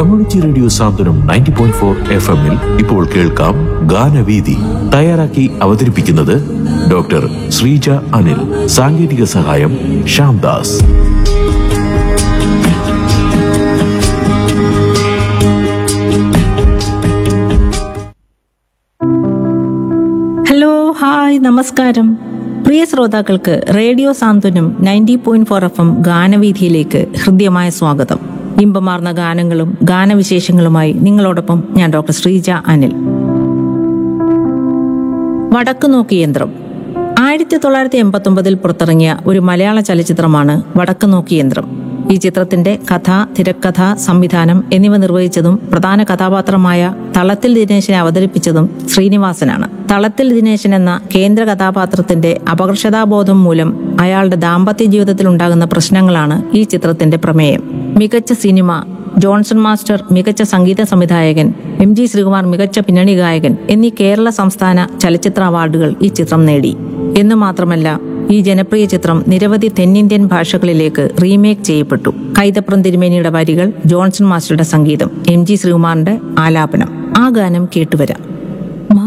community radio Santhwanam ninety point four F എമ്മിൽ ഇപ്പോൾ കേൾക്കാം ഗാനവീതി തയ്യാറാക്കി അവതരിപ്പിക്കുന്നത് ഡോക്ടർ ശ്രീജ അനിൽ സാങ്കേതിക സഹായം ശ്യാംദാസ് ഹലോ ഹായ് നമസ്കാരം പ്രിയ ശ്രോതാക്കൾക്ക് radio Santhwanam ninety point four F M ഗാനവീഥിയിലേക്ക് ഹൃദ്യമായ സ്വാഗതം ഇമ്പമാർന്ന ഗാനങ്ങളും ഗാനവിശേഷങ്ങളുമായി നിങ്ങളോടൊപ്പം ഞാൻ ഡോക്ടർ ശ്രീജ അനിൽ വടക്ക് നോക്കി യന്ത്രം ആയിരത്തി തൊള്ളായിരത്തി എൺപത്തി ഒമ്പതിൽ പുറത്തിറങ്ങിയ ഒരു മലയാള ചലച്ചിത്രമാണ് വടക്ക് നോക്കി യന്ത്രം ഈ ചിത്രത്തിന്റെ കഥ തിരക്കഥ സംവിധാനം എന്നിവ നിർവഹിച്ചതും പ്രധാന കഥാപാത്രമായ തളത്തിൽ ദിനേശനെ അവതരിപ്പിച്ചതും ശ്രീനിവാസനാണ് തളത്തിൽ ദിനേശൻ എന്ന കേന്ദ്ര കഥാപാത്രത്തിന്റെ അപകർഷതാബോധം മൂലം അയാളുടെ ദാമ്പത്യ ജീവിതത്തിൽ ഉണ്ടാകുന്ന പ്രശ്നങ്ങളാണ് ഈ ചിത്രത്തിന്റെ പ്രമേയം മികച്ച സിനിമ ജോൺസൺ മാസ്റ്റർ മികച്ച സംഗീത സംവിധായകൻ എം ജി ശ്രീകുമാർ മികച്ച പിന്നണി ഗായകൻ എന്നീ കേരള സംസ്ഥാന ചലച്ചിത്ര അവാർഡുകൾ ഈ ചിത്രം നേടി എന്നു മാത്രമല്ല ഈ ജനപ്രിയ ചിത്രം നിരവധി തെന്നിന്ത്യൻ ഭാഷകളിലേക്ക് റീമേക്ക് ചെയ്യപ്പെട്ടു കൈതപ്രം തിരുമേനിയുടെ വരികൾ ജോൺസൺ മാസ്റ്ററുടെ സംഗീതം എം ജി ശ്രീകുമാറിന്റെ ആലാപനം ആ ഗാനം കേട്ടുവരാം